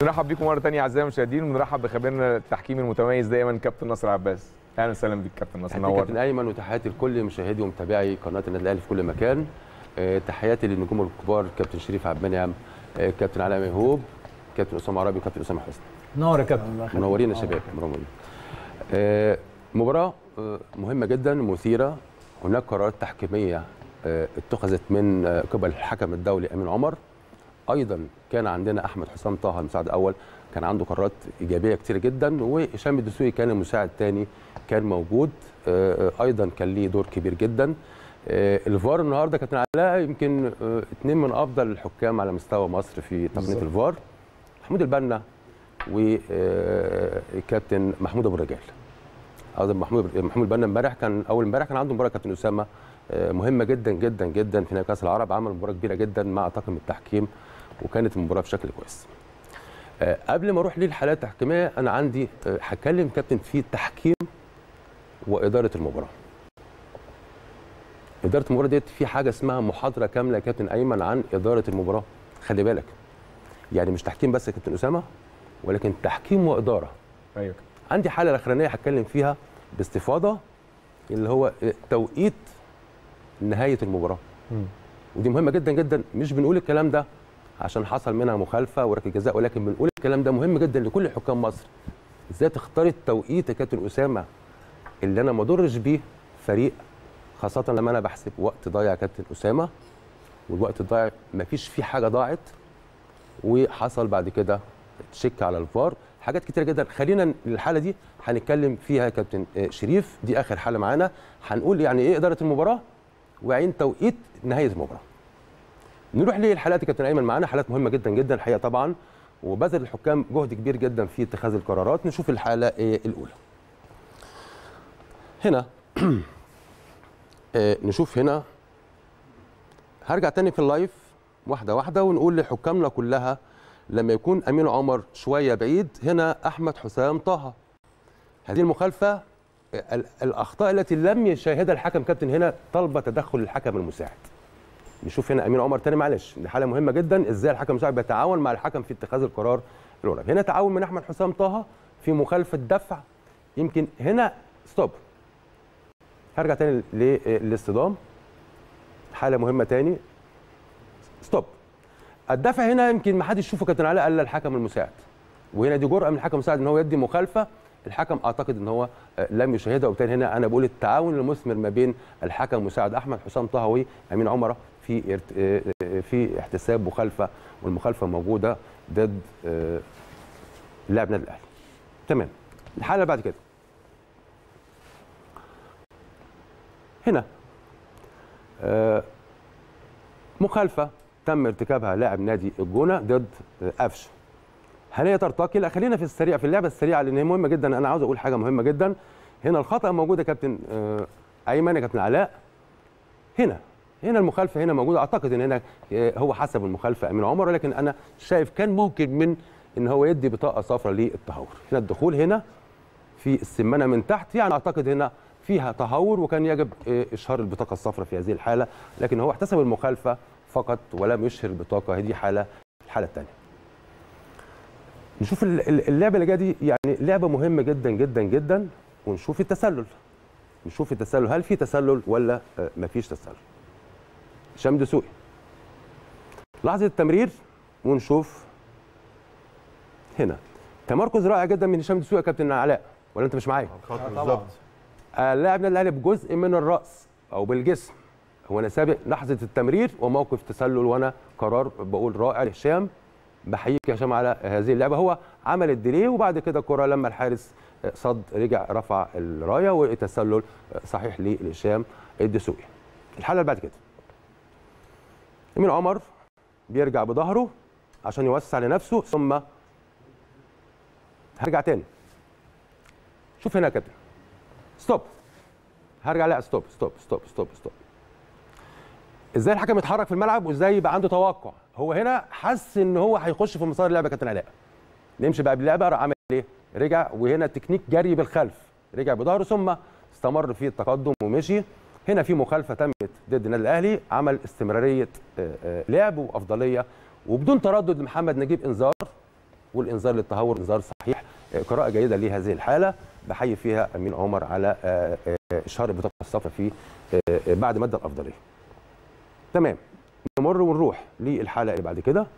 بنرحب بيكم مره ثانيه اعزائي المشاهدين وبنرحب بخبيرنا التحكيم المتميز دايما كابتن نصر عباس اهلا وسهلا بيك كابتن نصر تحياتي كابتن نور ايمن وتحياتي لكل مشاهدي ومتابعي قناه النادي الاهلي في كل مكان آه، تحياتي للنجوم الكبار كابتن شريف عبد المنعم آه، كابتن علاء ميهوب كابتن اسامه عربي كابتن اسامه حسني نور يا كابتن منورين يا شباب منورين آه، مباراه آه، مهمه جدا مثيره هناك قرارات تحكيميه آه، اتخذت من آه، قبل الحكم الدولي امين عمر ايضا كان عندنا احمد حسام طه المساعد الاول كان عنده قرارات ايجابيه كتير جدا وهشام الدسوقي كان المساعد الثاني كان موجود آه، آه، ايضا كان ليه دور كبير جدا آه، الفار النهارده كابتن علاء يمكن آه، اثنين من افضل الحكام على مستوى مصر في تقنيه بالظبط. الفار محمود البنا وكابتن محمود ابو رجال ايضا محمود محمود البنا امبارح كان اول امبارح كان عنده مباراه كابتن اسامه آه، مهمه جدا جدا جدا في نهائي كاس العرب عمل مباراه كبيره جدا مع طاقم التحكيم وكانت المباراه بشكل كويس آه، قبل ما اروح للحالات التحكيميه انا عندي آه، هتكلم كابتن في التحكيم واداره المباراه اداره المباراه ديت في حاجه اسمها محاضره كامله يا كابتن ايمن عن اداره المباراه خلي بالك يعني مش تحكيم بس يا كابتن اسامه ولكن تحكيم واداره ايوه عندي حاله الاخرانيه هتكلم فيها باستفاضه اللي هو توقيت نهايه المباراه مم. ودي مهمه جدا جدا مش بنقول الكلام ده عشان حصل منها مخالفه وركله جزاء ولكن بنقول الكلام ده مهم جدا لكل حكام مصر ازاي تختار التوقيت يا كابتن اسامه اللي انا ما اضرش بيه فريق خاصه لما انا بحسب وقت ضايع يا كابتن اسامه والوقت الضايع مفيش فيه حاجه ضاعت وحصل بعد كده تشيك على الفار حاجات كتيره جدا خلينا الحاله دي هنتكلم فيها يا كابتن آه، شريف دي اخر حاله معانا هنقول يعني ايه اداره المباراه وعين توقيت نهايه المباراه نروح للحالات يا كابتن ايمن معانا حالات مهمه جدا جدا الحقيقه طبعا وبذل الحكام جهد كبير جدا في اتخاذ القرارات نشوف الحاله آه، الاولى هنا آه، نشوف هنا هرجع تاني في اللايف واحده واحده ونقول لحكامنا كلها لما يكون امين عمر شويه بعيد هنا احمد حسام طه هذه المخالفه ال- الاخطاء التي لم يشاهدها الحكم كابتن هنا طلب تدخل الحكم المساعد نشوف هنا امين عمر تاني معلش دي حاله مهمه جدا ازاي الحكم المساعد بيتعاون مع الحكم في اتخاذ القرار القريب هنا تعاون من احمد حسام طه في مخالفه دفع يمكن هنا ستوب هرجع تاني للاصطدام حاله مهمه تاني ستوب الدفع هنا يمكن ما حدش يشوفه كابتن علاء الا الحكم المساعد وهنا دي جرأه من الحكم المساعد ان هو يدي مخالفه الحكم اعتقد ان هو آه، لم يشاهدها وبالتالي هنا انا بقول التعاون المثمر ما بين الحكم المساعد احمد حسام طه وامين عمره في ارت- آه، آه، في احتساب مخالفه والمخالفه موجوده ضد آه، لاعب النادي الاهلي تمام الحاله اللي بعد كده هنا آه، مخالفه تم ارتكابها لاعب نادي الجونه ضد آه، قفش هل هي ترتقي؟ لا خلينا في السريع في اللعبه السريعه لان هي مهمه جدا انا عاوز اقول حاجه مهمه جدا هنا الخطا موجود يا كابتن آه، ايمن يا كابتن علاء هنا هنا المخالفه هنا موجوده اعتقد ان هنا آه، هو حسب المخالفه امين عمر ولكن انا شايف كان ممكن من ان هو يدي بطاقه صفراء للتهور هنا الدخول هنا في السمانه من تحت يعني اعتقد هنا فيها تهور وكان يجب آه، اشهار البطاقه الصفراء في هذه الحاله لكن هو احتسب المخالفه فقط ولم يشهر البطاقه هذه حاله الحاله الثانيه نشوف ال- ال- اللعبه اللي جايه دي يعني لعبه مهمه جدا جدا جدا ونشوف التسلل نشوف التسلل هل في تسلل ولا آه، مفيش تسلل هشام دسوقي لحظه التمرير ونشوف هنا تمركز رائع جدا من هشام دسوقي يا كابتن علاء ولا انت مش معايا بالظبط اللاعب النادي الاهلي بجزء من الراس او بالجسم هو انا سابق لحظه التمرير وموقف تسلل وانا قرار بقول رائع لهشام بحييك يا هشام على هذه اللعبه هو عمل الديلي وبعد كده الكره لما الحارس صد رجع رفع الرايه والتسلل صحيح لهشام الدسوقي الحاله اللي بعد كده امين عمر بيرجع بظهره عشان يوسع لنفسه ثم هرجع تاني شوف هنا يا كابتن ستوب هرجع لا ستوب ستوب ستوب ستوب ستوب ازاي الحكم يتحرك في الملعب وازاي يبقى عنده توقع هو هنا حس ان هو هيخش في مسار اللعبه يا كابتن علاء نمشي بقى باللعبه راح عمل ايه رجع وهنا تكنيك جري بالخلف رجع بظهره ثم استمر في التقدم ومشي هنا في مخالفه تمت ضد النادي الاهلي عمل استمراريه آه، آه، لعب وافضليه وبدون تردد لمحمد نجيب انذار والانذار للتهور انذار صحيح آه، قراءه جيده لهذه الحاله بحيي فيها امين عمر على آه، آه، اشهار البطاقه الصفراء في آه، آه، بعد مدى الافضليه تمام نمر ونروح للحاله اللي بعد كده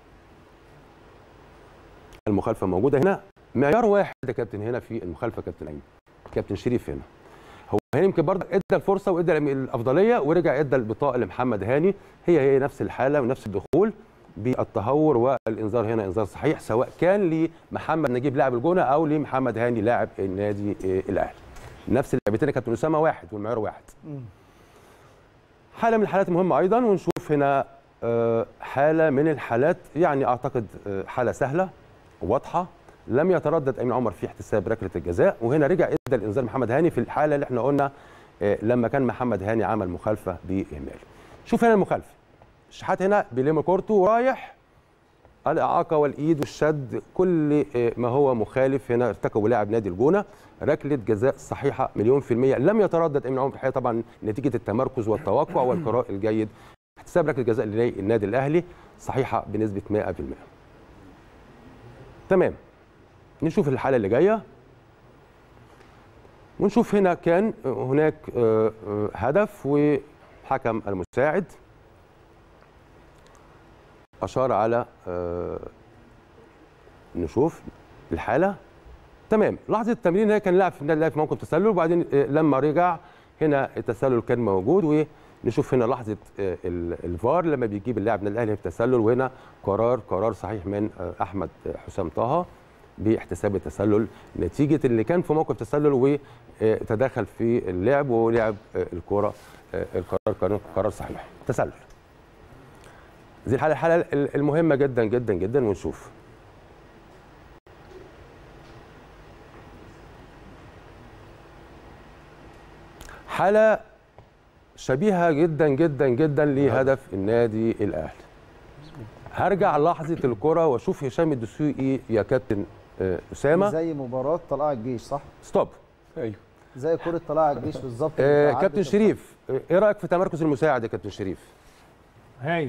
المخالفه موجوده هنا معيار واحد يا كابتن هنا في المخالفه كابتن ايمن كابتن شريف هنا هو هنا يمكن برضه ادى الفرصه وادى الافضليه ورجع ادى البطاقه لمحمد هاني هي هي نفس الحاله ونفس الدخول بالتهور والانذار هنا انذار صحيح سواء كان لمحمد نجيب لاعب الجونه او لمحمد هاني لاعب النادي آه، الاهلي نفس اللعبتين يا كابتن اسامه واحد والمعيار واحد حاله من الحالات المهمه ايضا ونشوف هنا آه، حاله من الحالات يعني اعتقد آه، حاله سهله واضحه لم يتردد امين عمر في احتساب ركله الجزاء وهنا رجع ادى الانذار محمد هاني في الحاله اللي احنا قلنا آه، لما كان محمد هاني عمل مخالفه باهمال شوف هنا المخالفه الشحات هنا بيلم كورته ورايح الاعاقه والايد والشد كل آه، ما هو مخالف هنا ارتكبه لاعب نادي الجونه ركله جزاء صحيحه مليون في الميه لم يتردد امين عمر في الحقيقه طبعا نتيجه التمركز والتوقع والقراء الجيد احتساب ركله جزاء للنادي الاهلي صحيحه بنسبه 100% تمام نشوف الحاله اللي جايه ونشوف هنا كان هناك آه، آه، هدف وحكم المساعد اشار على آه، نشوف الحاله تمام لحظه التمرين هنا كان لاعب في النادي الاهلي في موقف تسلل وبعدين آه، لما رجع هنا التسلل كان موجود ونشوف هنا لحظه آه، ال- الفار لما بيجيب اللاعب من الاهلي في التسلل وهنا قرار قرار صحيح من آه، احمد حسام طه باحتساب التسلل نتيجه اللي كان في موقف تسلل وتدخل في اللعب ولعب آه، الكره آه، القرار كان قرار صحيح تسلل دي الحاله الحاله المهمه جدا جدا جدا ونشوف حاله شبيهه جدا جدا جدا لهدف النادي الاهلي هرجع لحظه الكره واشوف هشام الدسوقي يا كابتن آه، اسامه زي مباراه طلائع الجيش صح ستوب ايوه زي كره طلائع الجيش بالظبط آه، اللي كابتن عدت شريف آه، ايه رايك في تمركز المساعد يا كابتن شريف هايل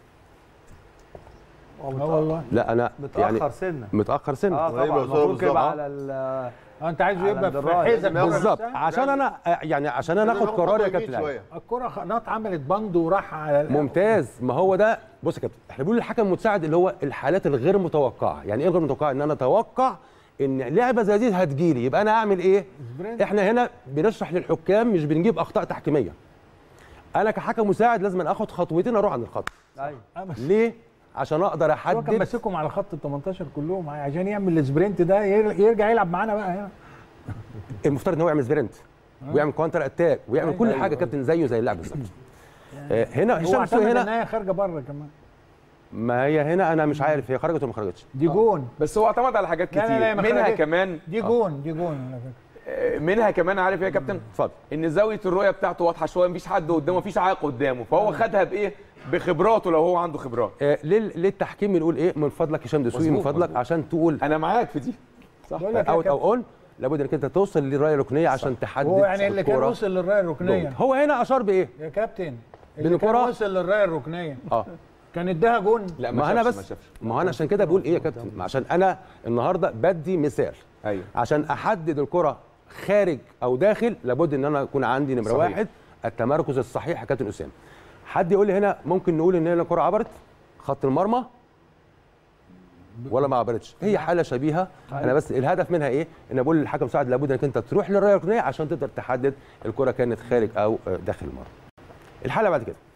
اه والله لا انا يعني متاخر سنه متاخر سنه اه قريب طبعا يوصلوا المفروض بالظبط. يبقى على ال اه انت عايزه على يبقى في الدراية. حزب لازم بالظبط نفسها؟ عشان انا آه، يعني عشان انا اخد قرار يا كابتن علي. الكره خناط عملت بند وراح على ممتاز ما هو ده بص يا كابتن احنا بنقول الحكم المساعد اللي هو الحالات الغير متوقعه يعني ايه الغير متوقعه ان انا اتوقع ان لعبه زي دي هتجيلي يبقى انا اعمل ايه سبرنت. احنا هنا بنشرح للحكام مش بنجيب اخطاء تحكيميه انا كحكم مساعد لازم أنا اخد خطوتين اروح عند الخط ايوه آه، بس ليه عشان اقدر هو كان احدد ماسكهم على خط ال 18 كلهم عشان يعمل السبرنت ده ير- يرجع يلعب معانا بقى هنا المفترض ان هو يعمل سبرنت ويعمل كونتر اتاك ويعمل أيوة، كل أيوة. حاجه كابتن زيه زي اللاعب بالظبط آه، هنا هو هشام اعتمد السوقي ان هنا هي خارجه بره كمان ما هي هنا انا مش عارف هي خرجت ولا ما خرجتش دي جون بس هو اعتمد على حاجات لا، كتير لا، لا، ما منها خرجتش. كمان دي جون دي جون على فكره آه، منها كمان عارف ايه يا كابتن اتفضل ان زاويه الرؤيه بتاعته واضحه شويه مفيش حد قدامه مفيش عائق قدامه فهو خدها بايه بخبراته لو هو عنده خبرات آه، ليه ليه التحكيم بنقول ايه من فضلك هشام دسوقي من مظبوط، فضلك مظبوط. عشان تقول انا معاك في دي صح بقول لك يا اوت او كابتن، اون لابد انك انت توصل للرايه الركنيه عشان تحدد هو يعني اللي كان الكرة. وصل للرايه الركنيه هو هنا اشار بايه يا كابتن بين اللي كان الكرة؟ وصل للرايه الركنيه اه كان اداها جون لا ما انا شافش، بس شافش. ما هو انا عشان كده بقول ايه يا كابتن ما عشان انا النهارده بدي مثال ايوه عشان احدد الكره خارج او داخل لابد ان انا يكون عندي نمره صحيح. واحد التمركز الصحيح يا كابتن اسامه حد يقول لي هنا ممكن نقول ان هنا الكره عبرت خط المرمى ولا ما عبرتش هي حاله شبيهه انا بس الهدف منها ايه ان بقول للحكم مساعد لابد انك انت تروح للرايه الركنيه عشان تقدر تحدد الكره كانت خارج او آه، داخل المرمى الحاله بعد كده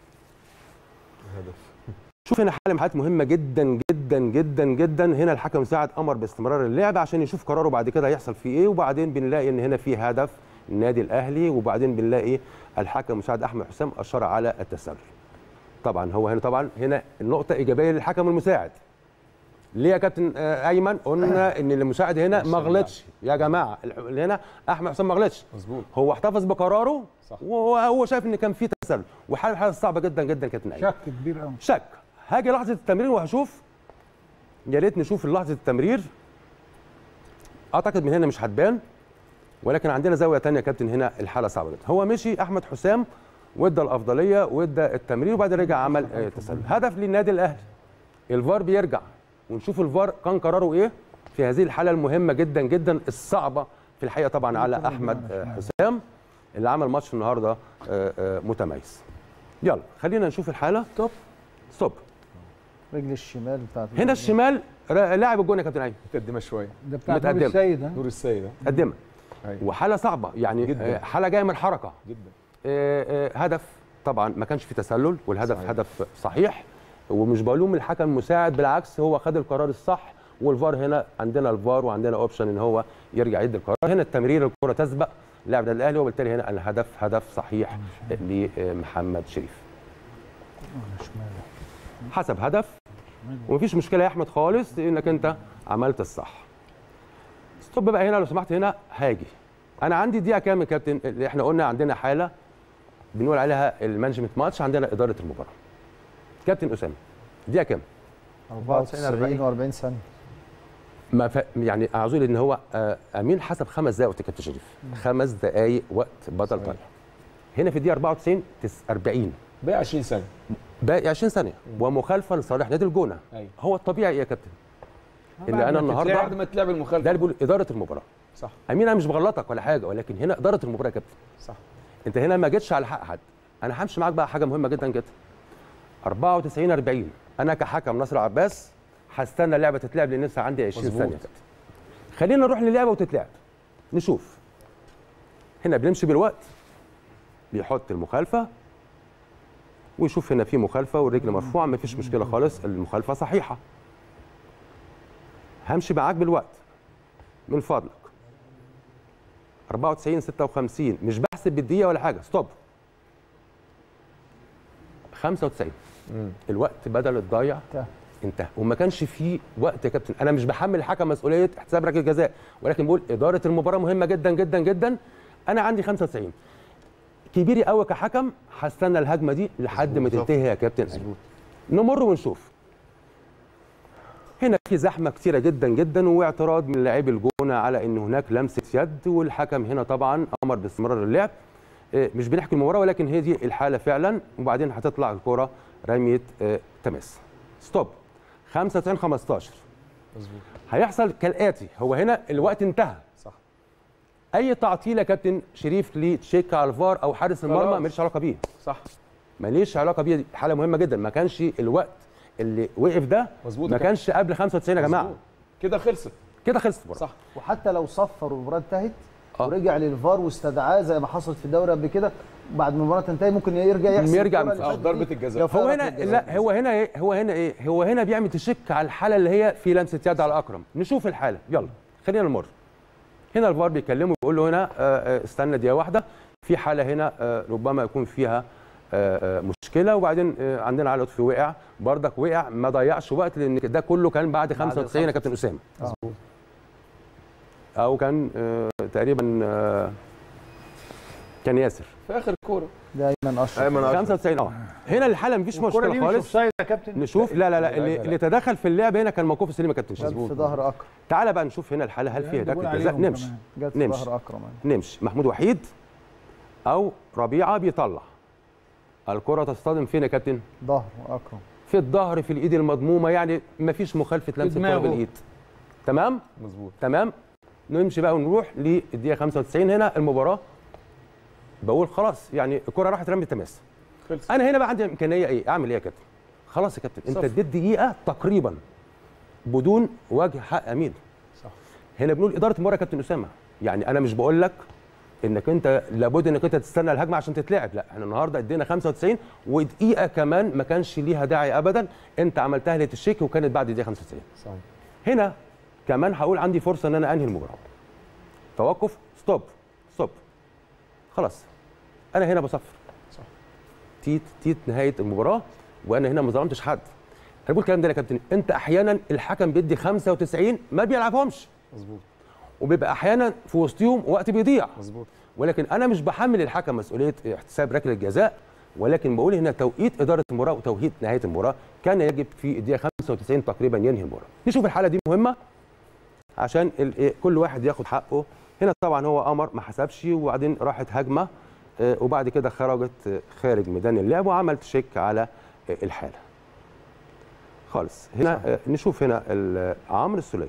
شوف هنا حاله من الحالات مهمه جدا جدا جدا جدا هنا الحكم مساعد امر باستمرار اللعب عشان يشوف قراره بعد كده هيحصل فيه ايه وبعدين بنلاقي ان هنا في هدف النادي الاهلي وبعدين بنلاقي الحكم مساعد احمد حسام اشار على التسلل طبعا هو هنا طبعا هنا النقطه ايجابيه للحكم المساعد ليه يا كابتن آه، ايمن قلنا ان المساعد هنا ما غلطش يا جماعه اللي هنا احمد حسام ما غلطش مظبوط هو احتفظ بقراره صح. وهو هو شايف ان كان في تسلل وحاله حاله صعبه جدا جدا كابتن ايمن شك كبير قوي شك هاجي لحظه التمرير وهشوف يا ريت نشوف لحظه التمرير اعتقد من هنا مش هتبان ولكن عندنا زاويه تانية يا كابتن هنا الحاله صعبه جدا هو مشي احمد حسام وادى الافضليه وادى التمرير وبعدين رجع عمل آه، تسلل هدف للنادي الاهلي الفار بيرجع ونشوف الفار كان قراره ايه في هذه الحاله المهمه جدا جدا الصعبه في الحقيقه طبعا على احمد آه، حسام اللي عمل ماتش النهارده آه، آه، متميز يلا خلينا نشوف الحاله ستوب ستوب رجل الشمال بتاعت هنا الشمال را- لاعب الجون يا كابتن ايمن متقدمه شويه ده بتاع نور متقدم. السيد ها نور السيد ها؟ قدمها أيوة. وحاله صعبه يعني جداً. آه، حاله جايه من الحركه جدا آه، آه، هدف طبعا ما كانش فيه تسلل والهدف صحيح. هدف صحيح ومش بلوم الحكم المساعد بالعكس هو خد القرار الصح والفار هنا عندنا الفار وعندنا اوبشن ان هو يرجع يدي القرار هنا التمرير الكره تسبق لاعب النادي الاهلي وبالتالي هنا الهدف هدف صحيح لمحمد شريف حسب هدف ومفيش مشكله يا احمد خالص انك انت عملت الصح ستوب بقى هنا لو سمحت هنا هاجي انا عندي دقيقه كام يا كابتن اللي احنا قلنا عندنا حاله بنقول عليها المانجمنت ماتش عندنا اداره المباراه كابتن اسامه دقيقه كام 94 و40 ثانيه ما ف... يعني اعذر ان هو آه، امين حسب خمس دقائق وقت يا كابتن شريف خمس دقائق وقت بدل صحيح. طالع هنا في الدقيقه 94 تس 40 باقي 20 سنه باقي 20 ثانيه ومخالفه لصالح نادي الجونه ايوه هو الطبيعي إيه يا كابتن ان بعد انا ما النهارده بعد ما تلعب ده المخالفه اللي بيقول اداره المباراه صح امين انا مش بغلطك ولا حاجه ولكن هنا اداره المباراه يا كابتن صح انت هنا ما جيتش على حق حد انا همشي معاك بقى حاجه مهمه جدا جدا 94 40 انا كحكم ناصر عباس هستنى اللعبه تتلعب لان لسه عندي 20 مظبوط. ثانيه خلينا نروح للعبه وتتلعب نشوف هنا بنمشي بالوقت بيحط المخالفه ويشوف هنا في مخالفه والرجل مرفوعه ما فيش مشكله خالص المخالفه صحيحه همشي معاك بالوقت من فضلك 94 56 مش بحسب بالدقيقه ولا حاجه ستوب 95 الوقت بدل الضايع انتهى. انتهى وما كانش فيه وقت يا كابتن انا مش بحمل الحكم مسؤوليه احتساب ركله جزاء ولكن بقول اداره المباراه مهمه جدا جدا جدا انا عندي 95 كبيري قوي كحكم هستنى الهجمه دي لحد ما بالظبط. تنتهي يا كابتن مظبوط نمر ونشوف هنا في زحمه كتيره جدا جدا واعتراض من لاعبي الجونه على ان هناك لمسه يد والحكم هنا طبعا امر باستمرار اللعب إيه، مش بنحكي المباراه ولكن هي دي الحاله فعلا وبعدين هتطلع الكره رميه آه، تماس ستوب 95 15 مظبوط هيحصل كالاتي هو هنا الوقت انتهى صح اي تعطيل يا كابتن شريف لتشيك على الفار او حارس المرمى خلاص. ماليش علاقه بيه صح ماليش علاقه بيه دي حاله مهمه جدا ما كانش الوقت اللي وقف ده مظبوط ما يا كانش قبل 95 يا جماعه مظبوط. كده خلصت كده خلصت المباراه صح وحتى لو صفر والمباراه انتهت آه. ورجع للفار واستدعاه زي ما حصلت في الدوري قبل كده بعد ما المباراه تنتهي ممكن يرجع يحسب يرجع الكرة من اللي اه فاتت ضربه دي. الجزاء لو فيها هو ركلة هنا جزاء. لا هو هنا ايه هو هنا ايه هو هنا بيعمل تشك على الحاله اللي هي في لمسه يد على اكرم نشوف الحاله يلا خلينا نمر هنا الفار بيكلمه بيقول له هنا آه، آه، استنى دقيقه واحده في حاله هنا آه، ربما يكون فيها آه، آه، مشكله وبعدين آه، عندنا علي لطفي وقع بردك وقع ما ضيعش وقت لان ده كله كان بعد 95 يا كابتن اسامه مظبوط او كان آه، تقريبا آه، كان ياسر في اخر كوره ده ايمن اشرف ايمن أشرف. 95 اه هنا الحاله مفيش الكرة دي مشكله مش خالص اوفسايد يا كابتن نشوف لا لا لا اللي, لا. اللي تدخل في اللعب هنا كان موقوف سليم يا كابتن جت شريف في ظهر اكرم تعالى بقى نشوف هنا الحاله هل فيها ده جول ركله جزاء عليهم نمشي كمان. جت في نمشي. ظهر اكرم يعني. نمشي محمود وحيد او ربيعه بيطلع الكره تصطدم فين يا كابتن ظهر اكرم في الظهر في الايد المضمومه يعني مفيش مخالفه لمسه الكره دماغه. بالايد تمام مظبوط تمام نمشي بقى ونروح للدقيقه 95 هنا المباراه بقول خلاص يعني الكره راحت رمي تماس خلصت انا هنا بقى عندي امكانيه ايه اعمل ايه يا كابتن خلاص يا كابتن انت صفر. اديت دقيقه تقريبا بدون وجه حق امين صح هنا بنقول اداره المباراه يا كابتن اسامه يعني انا مش بقول لك انك انت لابد انك انت تستنى الهجمه عشان تتلعب لا احنا النهارده ادينا 95 ودقيقه كمان ما كانش ليها داعي ابدا انت عملتها لتشيك وكانت بعد دقيقه 95 صح هنا كمان هقول عندي فرصه ان انا انهي المباراه توقف ستوب ستوب خلاص انا هنا بصفر صح. تيت تيت نهايه المباراه وانا هنا ما ظلمتش حد انا بقول الكلام ده يا كابتن انت احيانا الحكم بيدي 95 ما بيلعبهمش مظبوط وبيبقى احيانا في وسطهم وقت بيضيع مظبوط ولكن انا مش بحمل الحكم مسؤوليه احتساب ركله جزاء ولكن بقول هنا توقيت اداره المباراه وتوقيت نهايه المباراه كان يجب في الدقيقه 95 تقريبا ينهي المباراه نشوف الحاله دي مهمه عشان ال- إيه، كل واحد ياخد حقه هنا طبعا هو امر ما حسبش وبعدين راحت هجمه آه، وبعد كده خرجت آه، خارج ميدان اللعب وعمل تشيك على آه، الحاله خالص هنا آه، نشوف هنا ال- عمرو السوليه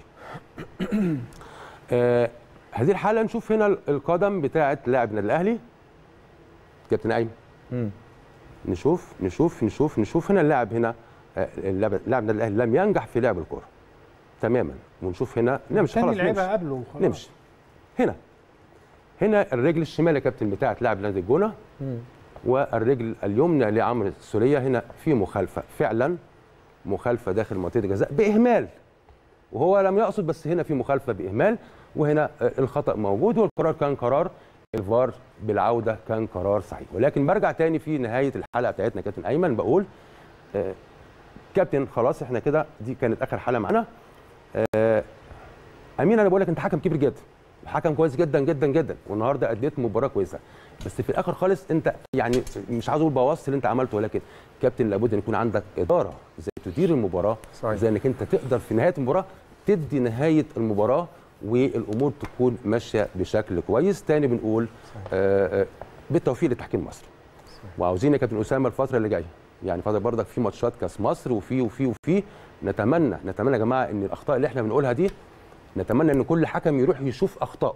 آه، هذه الحاله نشوف هنا القدم بتاعه لاعب النادي الاهلي كابتن ايمن مم. نشوف نشوف نشوف نشوف هنا اللاعب هنا آه، اللاعب اللاعب النادي الاهلي لم ينجح في لعب الكره تماما ونشوف هنا نمشي تاني خلاص نمشي. لعيبه قبله وخلاص. نمشي هنا هنا الرجل الشمال يا كابتن بتاعت لاعب نادي الجونه والرجل اليمنى لعمرو السوليه هنا في مخالفه فعلا مخالفه داخل منطقه الجزاء باهمال وهو لم يقصد بس هنا في مخالفه باهمال وهنا آه، الخطا موجود والقرار كان قرار الفار بالعوده كان قرار صحيح ولكن برجع تاني في نهايه الحلقه بتاعتنا يا كابتن ايمن بقول آه، كابتن خلاص احنا كده دي كانت اخر حلقه معانا آه، امين انا بقول لك انت حكم كبير جدا حكم كويس جدا جدا جدا والنهارده اديت مباراه كويسه بس في الاخر خالص انت يعني مش عاوز اقول بوظت اللي انت عملته ولكن كابتن لابد ان يكون عندك اداره زي تدير المباراه صحيح. زي انك انت تقدر في نهايه المباراه تدي نهايه المباراه والامور تكون ماشيه بشكل كويس تاني بنقول آه آه بالتوفيق للتحكيم المصري وعاوزين يا كابتن اسامه الفتره اللي جايه يعني فتره برضك في ماتشات كاس مصر وفي وفي وفي نتمنى نتمنى يا جماعه ان الاخطاء اللي احنا بنقولها دي نتمنى ان كل حكم يروح يشوف اخطائه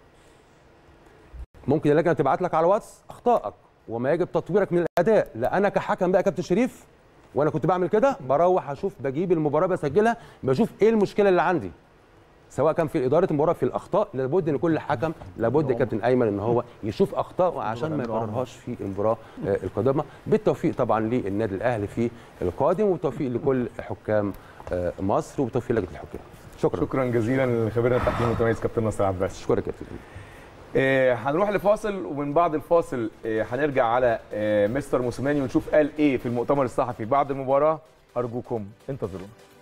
ممكن اللجنه تبعت لك على واتس اخطائك وما يجب تطويرك من الاداء لا انا كحكم بقى يا كابتن شريف وانا كنت بعمل كده بروح اشوف بجيب المباراه بسجلها بشوف ايه المشكله اللي عندي سواء كان في اداره المباراه في الاخطاء لابد ان كل حكم لابد يا كابتن ايمن ان هو يشوف اخطائه عشان ما يكررهاش في المباراه آه، القادمه بالتوفيق طبعا للنادي الاهلي في القادم وبالتوفيق لكل حكام آه، مصر وبالتوفيق لجنه الحكام شكرا شكرا جزيلا لخبيرنا التحكيم المتميز كابتن ناصر عباس اشكرك يا كابتن آه، هنروح لفاصل ومن بعد الفاصل آه، هنرجع على آه، مستر موسيماني ونشوف قال ايه في المؤتمر الصحفي بعد المباراه ارجوكم انتظرونا